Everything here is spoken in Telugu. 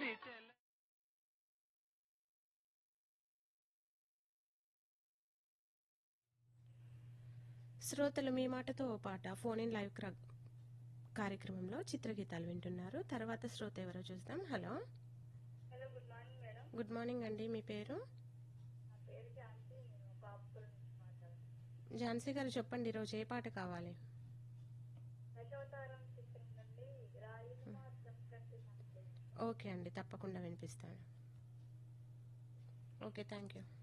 బంగారి తెల శ్రోతలు మీ మాటతో ఓ పాట ఫోన్ ఇన్ లైవ్ క్ర- కార్యక్రమంలో చిత్రగీతాలు వింటున్నారు తర్వాత శ్రోత ఎవరో చూద్దాం hello hello good morning madam good morning అండి మీ పేరు నా పేరు ఝాన్సీ నేను బాపుకుల నుంచి మాట్లాడుతున్నాను ఝాన్సీ గారు చెప్పండి ఈరోజు ఏ పాట కావాలి దశావతారం చిత్రం నుండి రాయి మాత్రం కంటే సంతే ఓకే అండి తప్పకుండా వినిపిస్తాను ఓకే థ్యాంక్ యూ